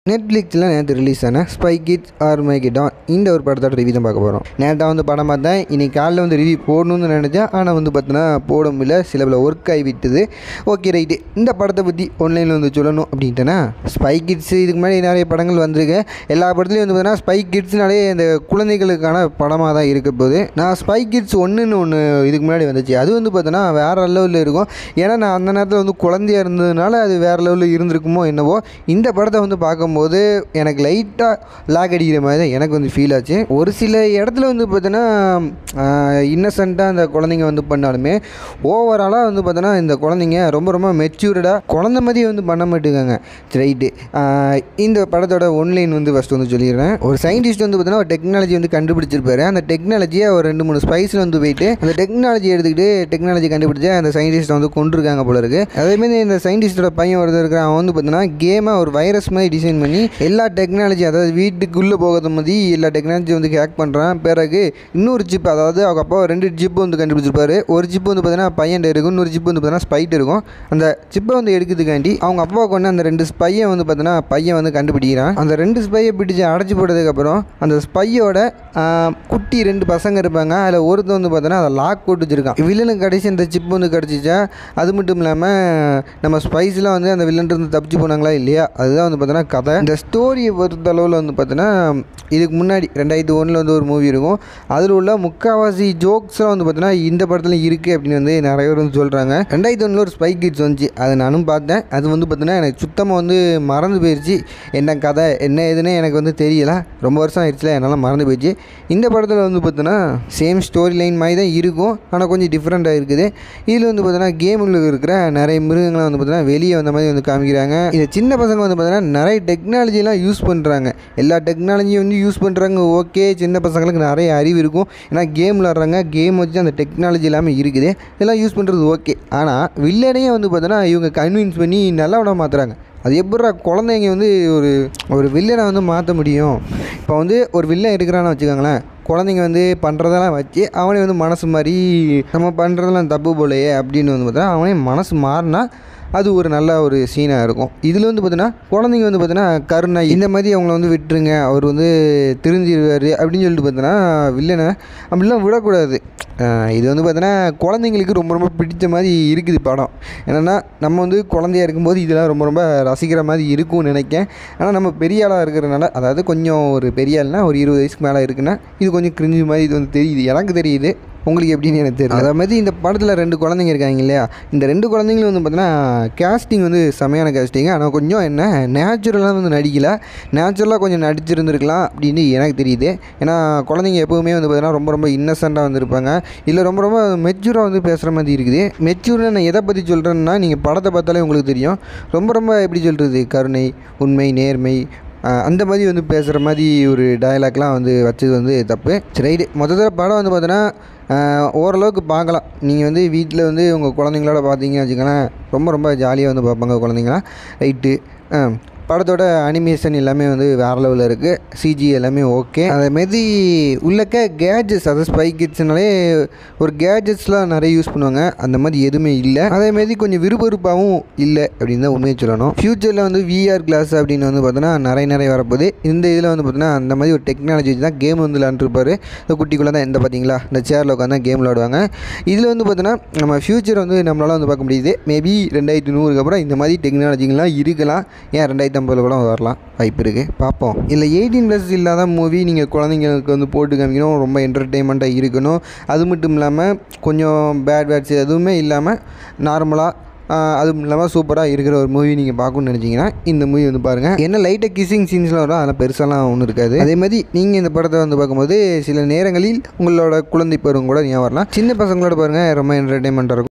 நெட்ஃப்ளிக்ஸில் நேற்று ரிலீஸ் ஆன Spy Kids Armageddon இந்த ஒரு படத்தோட ரிவ்யூ தான் பார்க்க போகிறோம் நேற்றாக வந்து படம் பார்த்தேன் இன்னைக்கு காலைல வந்து ரிவ்யூ போடணும்னு நினச்சேன் ஆனால் வந்து பார்த்தீங்கன்னா போட முடியல சில பல ஒர்க் ஆகி விட்டுது ஓகே ரைட்டு இந்த படத்தை பற்றி ஆன்லைனில் வந்து சொல்லணும் அப்படின்ட்டேன்னா ஸ்பை கிட்ஸ் இதுக்கு முன்னாடி நிறைய படங்கள் வந்திருக்கு எல்லா படத்துலையும் வந்து பார்த்தீங்கன்னா ஸ்பை கிட்ஸ்னாலே இந்த குழந்தைகளுக்கான படமாக தான் இருக்க போகுது நான் ஸ்பை கிட்ஸ் ஒன்றுன்னு ஒன்று இதுக்கு முன்னாடி வந்துச்சு அது வந்து பார்த்தீங்கன்னா வேறு லெவலில் இருக்கும் ஏன்னா நான் அந்த நேரத்தில் வந்து குழந்தையா இருந்ததுனால அது வேறு லெவலில் இருந்திருக்குமோ என்னவோ இந்த படத்தை வந்து பார்க்கும்போது எனக்கு லைட்டாக லாக் அடிக்கிற மாதிரி தான் எனக்கு வந்து ஃபீல் ஆச்சு ஒரு சில இடத்துல வந்து பார்த்தீங்கன்னா இன்னசென்ட்டாக அந்த குழந்தைங்க வந்து பண்ணாலுமே ஓவராலாக வந்து பார்த்தோன்னா இந்த குழந்தைங்க ரொம்ப ரொம்ப மெச்சூர்டாக குழந்த மாதிரி வந்து பண்ண மாட்டேங்காங்க ரைட்டு இந்த படத்தோட ஒன்லைன் வந்து ஃபஸ்ட்டு வந்து சொல்லிடுறேன் ஒரு சயின்டிஸ்ட் வந்து பார்த்தீங்கன்னா ஒரு டெக்னாலஜி வந்து கண்டுபிடிச்சிருப்பாரு அந்த டெக்னாலஜியை ஒரு ரெண்டு மூணு ஸ்பைஸில் வந்து போயிட்டு அந்த டெக்னாலஜி எடுத்துக்கிட்டு டெக்னாலஜி கண்டுபிடிச்ச அந்த சயின்டிஸ்ட்டை வந்து கொண்டிருக்காங்க போல இருக்கு அதேமாதிரி இந்த சயின்டிஸ்டோட பையன் ஒருத்தர் இருக்கிறான் அவன் வந்து பார்த்தீங்கன்னா கேமை ஒரு வைரஸ் மாதிரி டிசைன் பண்ணி எல்லா டெக்னாலஜி அதாவது வீட்டுக்குள்ளே போகிறது மாதிரி எல்லா டெக்னாலஜி வந்து ஹேக் பண்ணுறான் பிறகு இன்னொரு சிப் அதாவது அவங்க அப்பா ரெண்டு சிப்பு வந்து கண்டுபிடிச்சிருப்பாரு ஒரு சிப்பு வந்து பார்த்தீங்கன்னா பையன் இருக்கும் இன்னொரு சிப்பு வந்து பார்த்தீங்கன்னா ஸ்பைட் இருக்கும் அந்த சிப்பை வந்து எடுக்கிறதுக்காண்டி அவங்க அப்பாவுக்கு வந்து அந்த ரெண்டு ஸ்பையை வந்து பார்த்தீங்கன்னா பையன் வந்து கண்டுபிடிக்கிறான் அந்த ரெண்டு ஸ்பையை பிடிச்சி அடைச்சி போட்டதுக்கப்புறம் அந்த ஸ்பையோட குட்டி ரெண்டு பசங்க இருப்பாங்க அதில் ஒருத்தன் வந்து பார்த்தோன்னா அதை லாக் போட்டு வச்சிருக்கான் வில்லனுக்கு கடைசி இந்த சிப் வந்து கிடச்சிச்சா அது மட்டும் இல்லாமல் நம்ம ஸ்பைஸ்லாம் வந்து அந்த வில்லன் இருந்து தப்பிச்சு போனாங்களா இல்லையா அதுதான் வந்து பார்த்தோன்னா கதை இந்த ஸ்டோரியை பொறுத்த அளவில் வந்து பார்த்தோன்னா இதுக்கு முன்னாடி ரெண்டாயிரத்தி ஒன்றில் வந்து ஒரு மூவி இருக்கும் அதில் உள்ள முக்கால்வாசி ஜோக்ஸ்லாம் வந்து பார்த்தோன்னா இந்த படத்தில் இருக்குது அப்படின்னு வந்து நிறைய பேர் வந்து சொல்கிறாங்க ரெண்டாயிரத்தி ஒன்றில் ஒரு ஸ்பை கிட்ஸ் வந்துச்சு அதை நானும் பார்த்தேன் அது வந்து பார்த்தோன்னா எனக்கு சுத்தமாக வந்து மறந்து போயிடுச்சு என்ன கதை என்ன ஏதுன்னு எனக்கு வந்து தெரியல ரொம்ப வருஷம் ஆயிடுச்சுல என்னால் மறந்து போயிடுச்சு இந்த படத்தில் வந்து பார்த்தோன்னா சேம் ஸ்டோரி லைன் மாதிரி தான் இருக்கும் ஆனால் கொஞ்சம் டிஃப்ரெண்ட்டாக இருக்குது இதில் வந்து பார்த்தோன்னா கேமில் இருக்கிற நிறைய மிருகங்களை வந்து பார்த்தோன்னா வெளியே வந்த மாதிரி வந்து காமிக்கிறாங்க இந்த சின்ன பசங்க வந்து பார்த்தோன்னா நிறைய டெக்னாலஜிலாம் யூஸ் பண்ணுறாங்க எல்லா டெக்னாலஜியும் வந்து யூஸ் பண்ணுறாங்க ஓகே சின்ன பசங்களுக்கு நிறைய அறிவு இருக்கும் ஏன்னா கேம் விளாட்றாங்க கேம் வச்சு அந்த டெக்னாலஜி எல்லாமே இருக்குது இதெல்லாம் யூஸ் பண்ணுறது ஓகே ஆனால் வில்லனையே வந்து பார்த்தோன்னா இவங்க கன்வின்ஸ் பண்ணி நல்லவனாக மாற்றுறாங்க அது எப்படிடா குழந்தைங்க வந்து ஒரு ஒரு வில்லனை வந்து மாற்ற முடியும் இப்போ வந்து ஒரு வில்லன் இருக்கிறான்னு வச்சுக்கோங்களேன் குழந்தைங்க வந்து பண்ணுறதெல்லாம் வச்சு அவனே வந்து மனசு மாதிரி நம்ம பண்ணுறதெல்லாம் தப்பு போலையே அப்படின்னு வந்து பார்த்தா அவனே மனசு மாறினா அது ஒரு நல்ல ஒரு சீனாக இருக்கும் இதில் வந்து பார்த்தீங்கன்னா குழந்தைங்க வந்து பார்த்தீங்கன்னா கருணை இந்த மாதிரி அவங்கள வந்து விட்டுருங்க அவர் வந்து திருந்திடுவார் அப்படின்னு சொல்லிட்டு பார்த்தீங்கன்னா வில்லனை அப்படிலாம் விடக்கூடாது இது வந்து பார்த்தோன்னா குழந்தைங்களுக்கு ரொம்ப ரொம்ப பிடிச்ச மாதிரி இருக்குது படம் என்னென்னா நம்ம வந்து குழந்தையா இருக்கும்போது இதெல்லாம் ரொம்ப ரொம்ப ரசிக்கிற மாதிரி இருக்கும்னு நினைக்கேன் ஆனால் நம்ம பெரிய ஆளாக இருக்கிறனால அதாவது கொஞ்சம் ஒரு பெரிய ஆள்னா ஒரு இருபது வயசுக்கு மேலே இருக்குன்னா இது கொஞ்சம் கிரிஞ்சு மாதிரி இது வந்து தெரியுது எனக்கு தெரியுது உங்களுக்கு எப்படின்னு எனக்கு தெரியல அதே மாதிரி இந்த படத்தில் ரெண்டு குழந்தைங்க இருக்காங்க இல்லையா இந்த ரெண்டு குழந்தைங்களும் வந்து பார்த்தீங்கன்னா கேஸ்டிங் வந்து செமையான கேஸ்டிங் ஆனால் கொஞ்சம் என்ன நேச்சுரலாக வந்து நடிக்கல நேச்சுரலாக கொஞ்சம் நடிச்சிருந்துருக்கலாம் அப்படின்னு எனக்கு தெரியுது ஏன்னா குழந்தைங்க எப்போவுமே வந்து பார்த்தீங்கன்னா ரொம்ப ரொம்ப இன்னசென்ட்டாக வந்திருப்பாங்க இல்லை ரொம்ப ரொம்ப மெச்சூராக வந்து பேசுகிற மாதிரி இருக்குது மெச்சூராக நான் எதை பற்றி சொல்கிறேன்னா நீங்கள் படத்தை பார்த்தாலே உங்களுக்கு தெரியும் ரொம்ப ரொம்ப எப்படி சொல்கிறது கருணை உண்மை நேர்மை அந்த மாதிரி வந்து பேசுகிற மாதிரி ஒரு டயலாக்லாம் வந்து வச்சது வந்து தப்பு சரி ரைட்டு மொத்தத்தில் படம் வந்து பார்த்தோன்னா ஓரளவுக்கு பார்க்கலாம் நீங்கள் வந்து வீட்டில் வந்து உங்கள் குழந்தைங்களோட பார்த்தீங்கன்னு வச்சுக்கோங்களேன் ரொம்ப ரொம்ப ஜாலியாக வந்து பார்ப்பாங்க குழந்தைங்களாம் ரைட்டு படத்தோட அனிமேஷன் எல்லாமே வந்து வேறு லெவலில் இருக்குது சிஜி எல்லாமே ஓகே அதேமாரி உள்ளக்க கேஜெட்ஸ் அதாவது ஸ்பை கிட்ஸ்னாலே ஒரு கேஜெட்ஸ்லாம் நிறைய யூஸ் பண்ணுவாங்க அந்த மாதிரி எதுவுமே இல்லை அதேமாரி கொஞ்சம் விறுவிறுப்பாகவும் இல்லை அப்படின்னு தான் உண்மையை சொல்லணும் ஃப்யூச்சரில் வந்து விஆர் கிளாஸ் அப்படின்னு வந்து பார்த்தோன்னா நிறைய நிறைய வரப்போகுது இந்த இதில் வந்து பார்த்தோன்னா அந்த மாதிரி ஒரு டெக்னாலஜி வச்சு தான் கேம் வந்து விளாண்டுருப்பாரு இந்த குட்டிக்குள்ளே தான் எந்த பார்த்தீங்களா இந்த சேரில் உட்காந்து கேம் விளாடுவாங்க இதில் வந்து பார்த்தோன்னா நம்ம ஃப்யூச்சர் வந்து நம்மளால் வந்து பார்க்க முடியுது மேபி ரெண்டாயிரத்தி நூறுக்கு அப்புறம் இந்த மாதிரி டெக்னாலஜிங்கெலாம் இருக்கலாம் ஏன் ரெண்டாயிரத்தி ஐம்பதில் கூட வரலாம் வாய்ப்பு இருக்குது பார்ப்போம் இல்லை எயிட்டீன் ப்ளஸ் இல்லாத மூவி நீங்கள் குழந்தைங்களுக்கு வந்து போட்டு காமிக்கணும் ரொம்ப என்டர்டெயின்மெண்ட்டாக இருக்கணும் அது மட்டும் இல்லாமல் கொஞ்சம் பேட் வேர்ட்ஸ் எதுவுமே இல்லாமல் நார்மலாக அதுவும் இல்லாமல் சூப்பராக இருக்கிற ஒரு மூவி நீங்கள் பார்க்கணும்னு நினச்சிங்கன்னா இந்த மூவி வந்து பாருங்கள் என்ன லைட்டாக கிஸ்ஸிங் சீன்ஸ்லாம் வரும் அதெல்லாம் பெருசாலாம் ஒன்றும் இருக்காது அதே மாதிரி நீங்கள் இந்த படத்தை வந்து பார்க்கும்போது சில நேரங்களில் உங்களோட குழந்தை பருவம் கூட ஞாபகம் வரலாம் சின்ன பசங்களோட பாருங்கள் ரொம்ப என்டர்டெயின்மெண்ட்டாக இருக்கும்